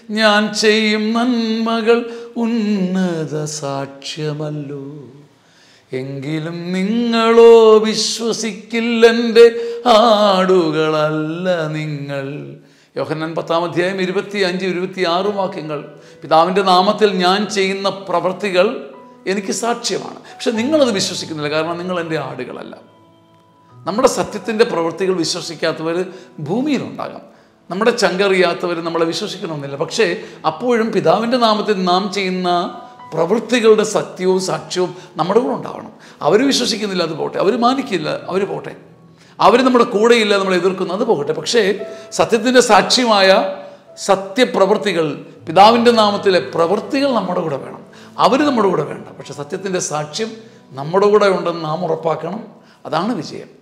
ഞാൻ ചെയ്യും നന്മകൾ ഉന്നത സാക്ഷ്യമല്ലോ എങ്കിലും നിങ്ങളോ വിശ്വസിക്കില്ലെൻ്റെ ആടുകളല്ല നിങ്ങൾ യോഹന്നാൻ പത്താം അധ്യായം ഇരുപത്തി അഞ്ച് ഇരുപത്തി ആറ് വാക്യങ്ങൾ പിതാവിൻ്റെ നാമത്തിൽ ഞാൻ ചെയ്യുന്ന പ്രവൃത്തികൾ എനിക്ക് സാക്ഷ്യമാണ് പക്ഷെ നിങ്ങളത് വിശ്വസിക്കുന്നില്ല കാരണം നിങ്ങൾ എൻ്റെ ആടുകളല്ല നമ്മുടെ സത്യത്തിൻ്റെ പ്രവൃത്തികൾ വിശ്വസിക്കാത്തവർ ഭൂമിയിലുണ്ടാകാം നമ്മുടെ ചങ്കറിയാത്തവർ നമ്മളെ വിശ്വസിക്കണമെന്നില്ല പക്ഷേ അപ്പോഴും പിതാവിൻ്റെ നാമത്തിൽ നാം ചെയ്യുന്ന പ്രവൃത്തികളുടെ സത്യവും സാക്ഷ്യവും നമ്മുടെ കൂടെ ഉണ്ടാവണം അവർ വിശ്വസിക്കുന്നില്ല അത് പോട്ടെ അവർ മാനിക്കില്ല അവർ പോട്ടെ അവർ നമ്മുടെ കൂടെയില്ല നമ്മൾ എതിർക്കുന്നു അത് പോകട്ടെ പക്ഷേ സത്യത്തിൻ്റെ സാക്ഷ്യമായ സത്യപ്രവൃത്തികൾ പിതാവിൻ്റെ നാമത്തിലെ പ്രവൃത്തികൾ നമ്മുടെ കൂടെ വേണം അവർ നമ്മുടെ കൂടെ വേണ്ട പക്ഷെ സത്യത്തിൻ്റെ സാക്ഷ്യം നമ്മുടെ കൂടെ ഉണ്ടെന്ന് നാം ഉറപ്പാക്കണം അതാണ് വിജയം